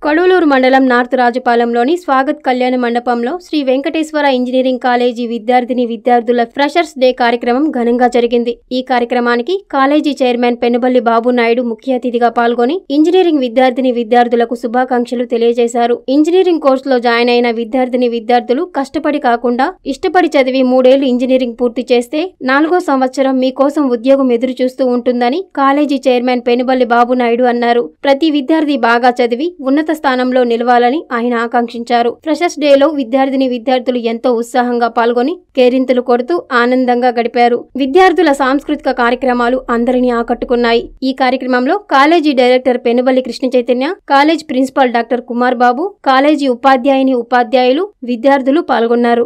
కడూలూరు మండలం నార్త్ రాజుపాలెంలోని స్వాగత్ కళ్యాణ మండపంలో శ్రీ వెంకటేశ్వర ఇంజనీరింగ్ కాలేజీ విద్యార్థిని విద్యార్థుల ఫ్రెషర్స్ డే కార్యక్రమం ఘనంగా జరిగింది ఈ కార్యక్రమానికి కాలేజీ చైర్మన్ పెనుబల్లి బాబు నాయుడు ముఖ్య అతిథిగా పాల్గొని ఇంజనీరింగ్ విద్యార్థిని విద్యార్థులకు శుభాకాంక్షలు తెలియజేశారు ఇంజనీరింగ్ కోర్సులో జాయిన్ అయిన విద్యార్థిని విద్యార్థులు కష్టపడి కాకుండా ఇష్టపడి చదివి మూడేళ్లు ఇంజనీరింగ్ పూర్తి చేస్తే నాలుగో సంవత్సరం మీకోసం ఉద్యోగం ఎదురు చూస్తూ ఉంటుందని కాలేజీ చైర్మన్ పెనుబల్లి బాబు నాయుడు అన్నారు ప్రతి విద్యార్థి బాగా చదివి ఉన్నత స్థానంలో నిలవాలని ఆయన ఆకాంక్షించారు ఫ్రెషర్స్ డేలో విద్యార్థిని విద్యార్థులు ఎంతో ఉత్సాహంగా పాల్గొని కేరింతలు కొడుతూ ఆనందంగా గడిపారు విద్యార్థుల సాంస్కృతిక కార్యక్రమాలు అందరినీ ఆకట్టుకున్నాయి ఈ కార్యక్రమంలో college director Penuballi Krishna Chaitanya college principal doctor Kumar Babu college ఉపాధ్యాయుని ఉపాధ్యాయులు విద్యార్థులు పాల్గొన్నారు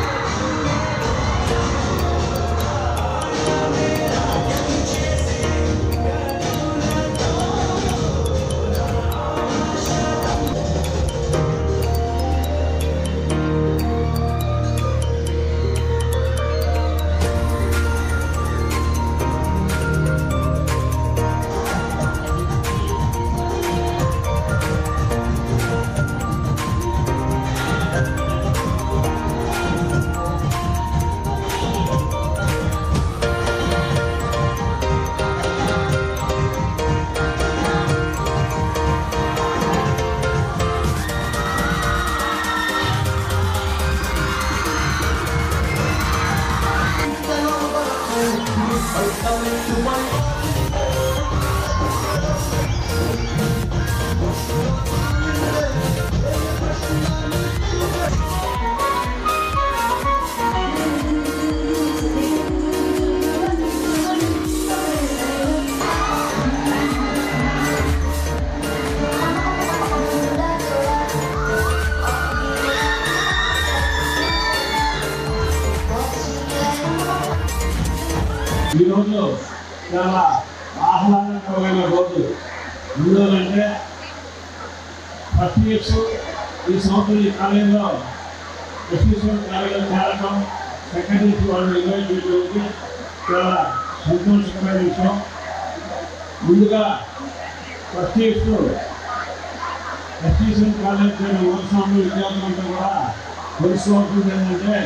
ఈరోజు చాలా ఆహ్లాదకరమైన రోజు ఎందుకంటే ఫస్ట్ ఇయర్స్ ఈ సంవత్సరం ఈ కాలేజీలో ఎస్ఎస్ఎల్ కాలేజీలో చేరడం సెకండ్ ఇయర్స్ వాళ్ళు ఇన్వైట్ చేయడానికి చాలా సంతోషకరమైన విషయం ముందుగా ఫస్ట్ ఇయర్స్ ఎస్ఎస్ఎల్ కాలేజ్ యువస్వామి విద్యార్థులంతా కూడా తెలుసుకోవాల్సింది ఏంటంటే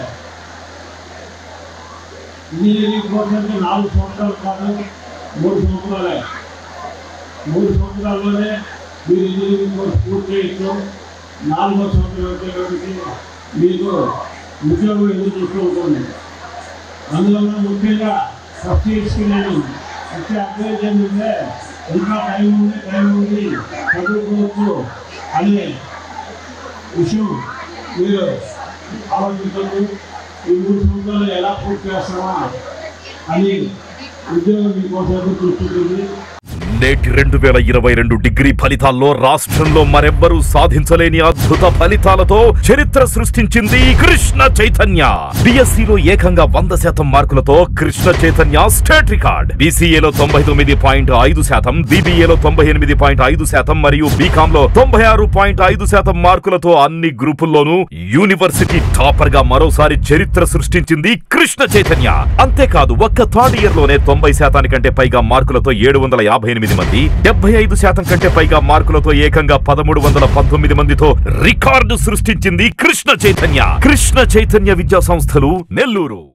ఇంజనీరింగ్ కోర్స్ అంటే నాలుగు సంవత్సరాలు కాదు మూడు సంవత్సరాలే మూడు సంవత్సరాల్లోనే మీరు ఇంజనీరింగ్ కోర్స్ పూర్తి చేయొచ్చు నాలుగో సంవత్సరం వచ్చేటప్పటికి మీకు ఉద్యోగం ఎదురు చూస్తూ ఉంటుంది అందులో ముఖ్యంగా ఫస్ట్ ఇయర్స్కి నేను వచ్చే అడ్వైజ్ ఏంటంటే ఇంకా టైం ఉంది టైం ఉంది చదువుకోవచ్చు అనే విషయం మీరు ఆలోచించండి ఈ మూడు సంవత్సరాలు ఎలా పూర్తి చేస్తామా అని ఉద్యోగం మీకోసం ఎదురు చూస్తుంది నేటి రెండు వేల ఇరవై రెండు డిగ్రీ ఫలితాల్లో రాష్ట్రంలో మరెవ్వరూ సాధించలేని అద్భుత ఫలితాలతో చరిత్ర సృష్టించింది కృష్ణ చైతన్య బిఎస్సిలో ఏకంగా వంద శాతం మార్కులతో కృష్ణ చైతన్య స్టేట్ రికార్డ్ బీసీఏలో తొంభై తొమ్మిది పాయింట్ ఐదు శాతం బీబీఏలో తొంభై ఎనిమిది పాయింట్ ఐదు శాతం మరియు బీకామ్ లో తొంభై ఆరు పాయింట్ ఐదు శాతం మార్కులతో అన్ని గ్రూపుల్లోనూ యూనివర్సిటీ టాపర్ గా మరోసారి చరిత్ర సృష్టించింది కృష్ణ చైతన్య అంతేకాదు ఒక్క థర్డ్ ఇయర్ లోనే తొంభై శాతానికంటే పైగా మార్కులతో ఏడు వందల యాభై ఎనిమిది మంది డెబ్బై ఐదు శాతం కంటే పైగా మార్కులతో ఏకంగా పదమూడు వందల పంతొమ్మిది మందితో రికార్డు సృష్టించింది కృష్ణ చైతన్య కృష్ణ చైతన్య విద్యా సంస్థలు నెల్లూరు